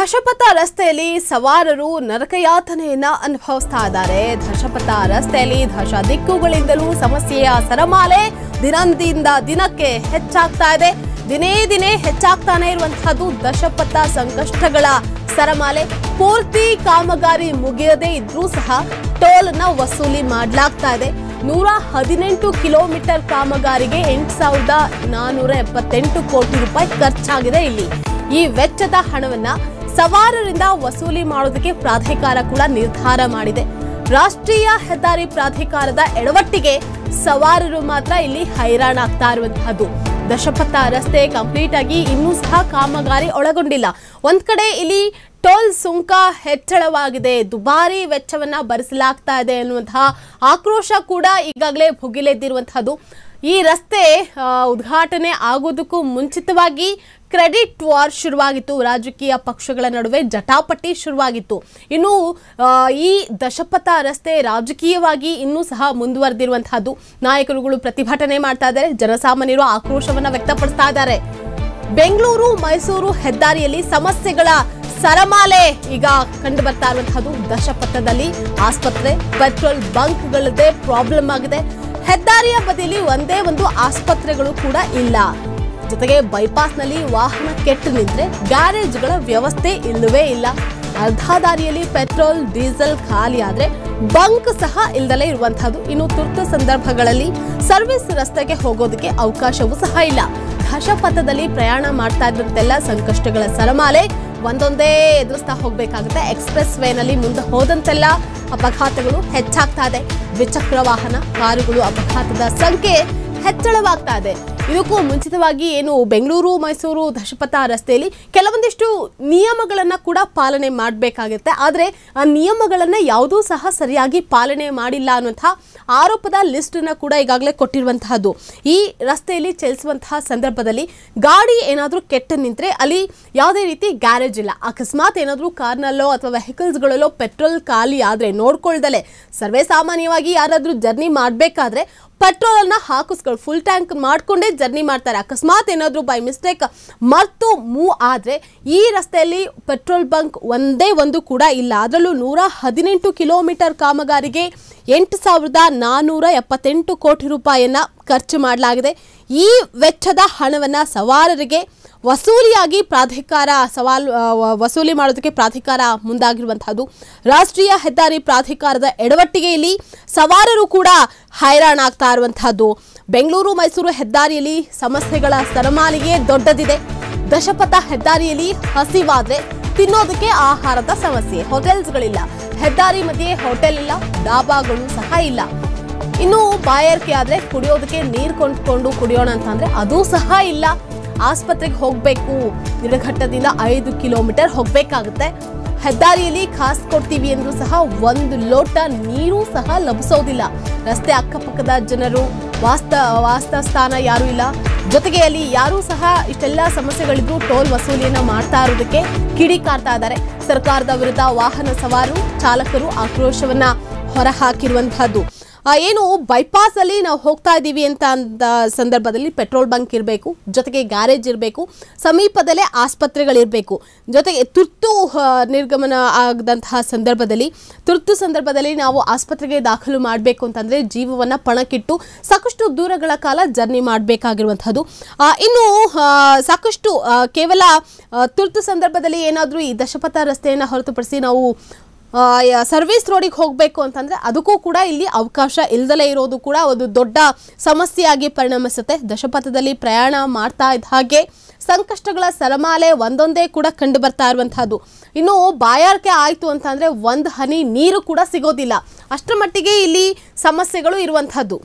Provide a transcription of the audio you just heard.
ದಶಪಥ ರಸ್ತೆಯಲ್ಲಿ ಸವಾರರು ನರಕಯಾತನೆಯನ್ನ ಅನುಭವಿಸ್ತಾ ಇದ್ದಾರೆ ದಶಪಥ ರಸ್ತೆಯಲ್ಲಿ ದಶ ದಿಕ್ಕುಗಳಿಂದಲೂ ಸಮಸ್ಯೆಯ ಸರಮಾಲೆ ದಿನದಿಂದ ದಿನಕ್ಕೆ ಹೆಚ್ಚಾಗ್ತಾ ಇದೆ ದಿನೇ ದಿನೇ ಹೆಚ್ಚಾಗ್ತಾನೆ ಇರುವಂತಹದ್ದು ದಶಪಥ ಸಂಕಷ್ಟಗಳ ಸರಮಾಲೆ ಪೂರ್ತಿ ಕಾಮಗಾರಿ ಮುಗಿಯದೇ ಇದ್ರೂ ಸಹ ಟೋಲ್ ಅನ್ನ ವಸೂಲಿ ಮಾಡಲಾಗ್ತಾ ಇದೆ ನೂರ ಹದಿನೆಂಟು ಕಿಲೋಮೀಟರ್ ಕಾಮಗಾರಿಗೆ ಎಂಟು ಸಾವಿರದ ನಾನೂರ ಎಪ್ಪತ್ತೆಂಟು ಕೋಟಿ ರೂಪಾಯಿ ಖರ್ಚಾಗಿದೆ ಇಲ್ಲಿ ಈ ವೆಚ್ಚದ ಹಣವನ್ನ ಸವಾರರಿಂದ ವಸೂಲಿ ಮಾಡೋದಕ್ಕೆ ಪ್ರಾಧಿಕಾರ ಕೂಡ ನಿರ್ಧಾರ ಮಾಡಿದೆ ರಾಷ್ಟ್ರೀಯ ಹೆದ್ದಾರಿ ಪ್ರಾಧಿಕಾರದ ಎಡವಟ್ಟಿಗೆ ಸವಾರರು ಮಾತ್ರ ಇಲ್ಲಿ ಹೈರಾಣಾಗ್ತಾ ಇರುವಂತಹದ್ದು ದಶಪಥ ರಸ್ತೆ ಕಂಪ್ಲೀಟ್ ಆಗಿ ಇನ್ನೂ ಸಹ ಕಾಮಗಾರಿ ಒಳಗೊಂಡಿಲ್ಲ ಒಂದ್ ಕಡೆ ಇಲ್ಲಿ ಟೋಲ್ ಸುಂಕ ಹೆಚ್ಚಳವಾಗಿದೆ ದುಬಾರಿ ವೆಚ್ಚವನ್ನ ಭರಿಸಲಾಗ್ತಾ ಇದೆ ಎನ್ನುವಂತಹ ಆಕ್ರೋಶ ಕೂಡ ಈಗಾಗಲೇ ಭುಗಿಲೆದ್ದಿರುವಂತಹದ್ದು ಈ ರಸ್ತೆ ಆ, ಉದ್ಘಾಟನೆ ಆಗೋದಕ್ಕೂ ಮುಂಚಿತವಾಗಿ ಕ್ರೆಡಿಟ್ ವಾರ್ ಶುರುವಾಗಿತ್ತು ರಾಜಕೀಯ ಪಕ್ಷಗಳ ನಡುವೆ ಜಟಾಪಟಿ ಶುರುವಾಗಿತ್ತು ಇನ್ನು ಆ, ಈ ದಶಪಥ ರಸ್ತೆ ರಾಜಕೀಯವಾಗಿ ಇನ್ನೂ ಸಹ ಮುಂದುವರೆದಿರುವಂತಹದ್ದು ನಾಯಕರುಗಳು ಪ್ರತಿಭಟನೆ ಮಾಡ್ತಾ ಇದ್ದಾರೆ ಜನಸಾಮಾನ್ಯರು ಆಕ್ರೋಶವನ್ನ ವ್ಯಕ್ತಪಡಿಸ್ತಾ ಇದ್ದಾರೆ ಬೆಂಗಳೂರು ಮೈಸೂರು ಹೆದ್ದಾರಿಯಲ್ಲಿ ಸಮಸ್ಯೆಗಳ ಸರಮಾಲೆ ಈಗ ಕಂಡು ಬರ್ತಾ ಇರುವಂತಹದ್ದು ದಶಪಥದಲ್ಲಿ ಆಸ್ಪತ್ರೆ ಪೆಟ್ರೋಲ್ ಬಂಕ್ಗಳದ್ದೇ ಪ್ರಾಬ್ಲಮ್ ಆಗಿದೆ ಹೆದ್ದಾರಿಯ ಬದಿಯಲ್ಲಿ ಒಂದೇ ಒಂದು ಆಸ್ಪತ್ರೆಗಳು ಕೂಡ ಇಲ್ಲ ಜೊತೆಗೆ ಬೈಪಾಸ್ನಲ್ಲಿ ವಾಹನ ಕೆಟ್ಟು ನಿಂತ್ರೆ ಗ್ಯಾರೇಜ್ಗಳ ವ್ಯವಸ್ಥೆ ಇಲ್ಲವೇ ಇಲ್ಲ ಅರ್ಧ ದಾರಿಯಲ್ಲಿ ಪೆಟ್ರೋಲ್ ಡೀಸೆಲ್ ಖಾಲಿ ಆದ್ರೆ ಬಂಕ್ ಸಹ ಇಲ್ದಲೇ ಇರುವಂತಹದ್ದು ಇನ್ನು ತುರ್ತು ಸಂದರ್ಭಗಳಲ್ಲಿ ಸರ್ವಿಸ್ ರಸ್ತೆಗೆ ಹೋಗೋದಕ್ಕೆ ಅವಕಾಶವೂ ಸಹ ಇಲ್ಲ ದಶಪಥದಲ್ಲಿ ಪ್ರಯಾಣ ಮಾಡ್ತಾ ಇದ್ದಂತೆಲ್ಲ ಸಂಕಷ್ಟಗಳ ಸರಮಾಲೆ ಒಂದೊಂದೇ ಎದುರಿಸ್ತಾ ಹೋಗ್ಬೇಕಾಗುತ್ತೆ ಎಕ್ಸ್ಪ್ರೆಸ್ ವೇನಲ್ಲಿ ಮುಂದೆ ಹೋದಂತೆಲ್ಲ ಅಪಘಾತಗಳು ಹೆಚ್ಚಾಗ್ತಾ ಇದೆ ದ್ವಿಚಕ್ರ ವಾಹನ ಕಾರುಗಳು ಅಪಘಾತದ ಸಂಖ್ಯೆ ಹೆಚ್ಚಳವಾಗ್ತಾ ಇದೆ ಇದಕ್ಕೂ ಮುಂಚಿತವಾಗಿ ಏನು ಬೆಂಗಳೂರು ಮೈಸೂರು ದಶಪಥ ರಸ್ತೆಯಲ್ಲಿ ಕೆಲವೊಂದಿಷ್ಟು ನಿಯಮಗಳನ್ನ ಕೂಡ ಪಾಲನೆ ಮಾಡಬೇಕಾಗುತ್ತೆ ಆದರೆ ಆ ನಿಯಮಗಳನ್ನ ಯಾವುದೂ ಸಹ ಸರಿಯಾಗಿ ಪಾಲನೆ ಮಾಡಿಲ್ಲ ಅನ್ನುವಂತಹ ಆರೋಪದ ಲಿಸ್ಟ್ ಅನ್ನ ಕೂಡ ಈಗಾಗಲೇ ಕೊಟ್ಟಿರುವಂತಹದ್ದು ಈ ರಸ್ತೆಯಲ್ಲಿ ಚಲಿಸುವಂತಹ ಸಂದರ್ಭದಲ್ಲಿ ಗಾಡಿ ಏನಾದರೂ ಕೆಟ್ಟು ನಿಂತ್ರೆ ಅಲ್ಲಿ ಯಾವುದೇ ರೀತಿ ಗ್ಯಾರೇಜ್ ಇಲ್ಲ ಅಕಸ್ಮಾತ್ ಏನಾದರೂ ಕಾರ್ನಲ್ಲೋ ಅಥವಾ ವೆಹಿಕಲ್ಸ್ಗಳಲ್ಲೋ ಪೆಟ್ರೋಲ್ ಖಾಲಿ ಆದರೆ ನೋಡ್ಕೊಳ್ದಲೆ ಸರ್ವೇ ಸಾಮಾನ್ಯವಾಗಿ ಯಾರಾದರೂ ಜರ್ನಿ ಮಾಡಬೇಕಾದ್ರೆ ಪೆಟ್ರೋಲ್ ಅನ್ನ ಹಾಕಿಸ್ಕೊಂಡು ಫುಲ್ ಟ್ಯಾಂಕ್ ಮಾಡ್ಕೊಂಡೇ ಜರ್ನಿ ಮಾಡ್ತಾರೆ ಅಕಸ್ಮಾತ್ ಏನಾದರೂ ಬೈ ಮಿಸ್ಟೇಕ್ ಮರ್ತು ಮೂವ್ ಆದ್ರೆ ಈ ರಸ್ತೆಯಲ್ಲಿ ಪೆಟ್ರೋಲ್ ಬಂಕ್ ಒಂದೇ ಒಂದು ಕೂಡ ಇಲ್ಲ ಅದರಲ್ಲೂ ನೂರ ಹದಿನೆಂಟು ಕಿಲೋಮೀಟರ್ ಕಾಮಗಾರಿಗೆ ಎಂಟು ಸಾವಿರದ ನಾನ್ನೂರ ಎಪ್ಪತ್ತೆಂಟು ಕೋಟಿ ರೂಪಾಯಿಯನ್ನ ಖರ್ಚು ಮಾಡಲಾಗಿದೆ ಈ ವೆಚ್ಚದ ಹಣವನ್ನ ಸವಾರರಿಗೆ ವಸೂಲಿಯಾಗಿ ಪ್ರಾಧಿಕಾರ ಸವಾಲು ಆ, ವ- ವಸೂಲಿ ಮಾಡೋದಕ್ಕೆ ಪ್ರಾಧಿಕಾರ ಮುಂದಾಗಿರುವಂತಹದ್ದು ರಾಷ್ಟ್ರೀಯ ಹೆದ್ದಾರಿ ಪ್ರಾಧಿಕಾರದ ಎಡವಟ್ಟಿಗೆ ಇಲ್ಲಿ ಸವಾರರು ಕೂಡ ಹೈರಾಣಾಗ್ತಾ ಇರುವಂತಹದ್ದು ಬೆಂಗಳೂರು ಮೈಸೂರು ಹೆದ್ದಾರಿಯಲ್ಲಿ ಸಮಸ್ಯೆಗಳ ಸರಮಾಲಿಗೆ ದೊಡ್ಡದಿದೆ ದಶಪಥ ಹೆದ್ದಾರಿಯಲ್ಲಿ ಹಸಿವಾದ್ರೆ ತಿನ್ನೋದಕ್ಕೆ ಆಹಾರದ ಸಮಸ್ಯೆ ಹೋಟೆಲ್ಸ್ಗಳಿಲ್ಲ ಹೆದ್ದಾರಿ ಮಧ್ಯೆ ಹೋಟೆಲ್ ಇಲ್ಲ ಡಾಬಾಗಳು ಸಹ ಇಲ್ಲ ಇನ್ನು ಬಾಯಾರಿಕೆ ಆದ್ರೆ ಕುಡಿಯೋದಕ್ಕೆ ನೀರು ಕೊಂಡ್ಕೊಂಡು ಕುಡಿಯೋಣ ಅಂತಂದ್ರೆ ಅದೂ ಸಹ ಇಲ್ಲ ಆಸ್ಪತ್ರೆಗೆ ಹೋಗ್ಬೇಕು ನಿಡಘಟ್ಟದಿಂದ ಐದು ಕಿಲೋಮೀಟರ್ ಹೋಗ್ಬೇಕಾಗುತ್ತೆ ಹೆದ್ದಾರಿಯಲ್ಲಿ ಕಾಸು ಕೊಡ್ತೀವಿ ಅಂದ್ರೂ ಸಹ ಒಂದು ಲೋಟ ನೀರು ಸಹ ಲಭಿಸೋದಿಲ್ಲ ರಸ್ತೆ ಅಕ್ಕಪಕ್ಕದ ಜನರು ವಾಸ್ತ ವಾಸ್ತ ಸ್ಥಾನ ಯಾರೂ ಇಲ್ಲ ಜೊತೆಗೆ ಅಲ್ಲಿ ಯಾರೂ ಸಹ ಇಷ್ಟೆಲ್ಲ ಸಮಸ್ಯೆಗಳಿದ್ರು ಟೋಲ್ ವಸೂಲಿಯನ್ನ ಮಾಡ್ತಾ ಇರೋದಕ್ಕೆ ಕಿಡಿಕಾರ್ತಾ ಇದ್ದಾರೆ ಸರ್ಕಾರದ ವಿರುದ್ಧ ವಾಹನ ಸವಾರು ಚಾಲಕರು ಆಕ್ರೋಶವನ್ನ ಹೊರಹಾಕಿರುವಂತಹದ್ದು ಆ, ಏನು ಬೈಪಾಸ್ ಅಲ್ಲಿ ನಾವು ಹೋಗ್ತಾ ಇದ್ದೀವಿ ಅಂತ ಅಂದ ಸಂದರ್ಭದಲ್ಲಿ ಪೆಟ್ರೋಲ್ ಬಂಕ್ ಇರಬೇಕು ಜೊತೆಗೆ ಗ್ಯಾರೇಜ್ ಇರಬೇಕು ಸಮೀಪದಲ್ಲೇ ಆಸ್ಪತ್ರೆಗಳಿರಬೇಕು ಜೊತೆಗೆ ತುರ್ತು ಆ, ನಿರ್ಗಮನ ಆಗದಂತಹ ಸಂದರ್ಭದಲ್ಲಿ ತುರ್ತು ಸಂದರ್ಭದಲ್ಲಿ ನಾವು ಆಸ್ಪತ್ರೆಗೆ ದಾಖಲು ಮಾಡಬೇಕು ಅಂತಂದ್ರೆ ಜೀವವನ್ನ ಪಣಕ್ಕಿಟ್ಟು ಸಾಕಷ್ಟು ದೂರಗಳ ಕಾಲ ಜರ್ನಿ ಮಾಡಬೇಕಾಗಿರುವಂಥದ್ದು ಇನ್ನು ಆ, ಸಾಕಷ್ಟು ಆ, ಕೇವಲ ಆ, ತುರ್ತು ಸಂದರ್ಭದಲ್ಲಿ ಏನಾದರೂ ಈ ದಶಪಥ ರಸ್ತೆಯನ್ನು ಹೊರತುಪಡಿಸಿ ನಾವು ಆ, ಯ- ಸರ್ವಿಸ್ ರೋಡಿಗೆ ಹೋಗಬೇಕು ಅಂತಂದ್ರೆ ಅದಕ್ಕೂ ಕೂಡ ಇಲ್ಲಿ ಅವಕಾಶ ಇಲ್ದಲೇ ಇರೋದು ಕೂಡ ಒಂದು ದೊಡ್ಡ ಸಮಸ್ಯೆಯಾಗಿ ಪರಿಣಮಿಸುತ್ತೆ ದಶಪಥದಲ್ಲಿ ಪ್ರಯಾಣ ಮಾಡ್ತಾ ಇದ್ದ ಹಾಗೆ ಸಂಕಷ್ಟಗಳ ಸರಮಾಲೆ ಒಂದೊಂದೇ ಕೂಡ ಕಂಡು ಬರ್ತಾ ಇರುವಂತಹದ್ದು ಇನ್ನು ಬಾಯಾರಿಕೆ ಆಯಿತು ಅಂತಂದ್ರೆ ಒಂದು ಹನಿ ನೀರು ಕೂಡ ಸಿಗೋದಿಲ್ಲ ಅಷ್ಟರ ಮಟ್ಟಿಗೆ ಇಲ್ಲಿ ಸಮಸ್ಯೆಗಳು ಇರುವಂತಹದ್ದು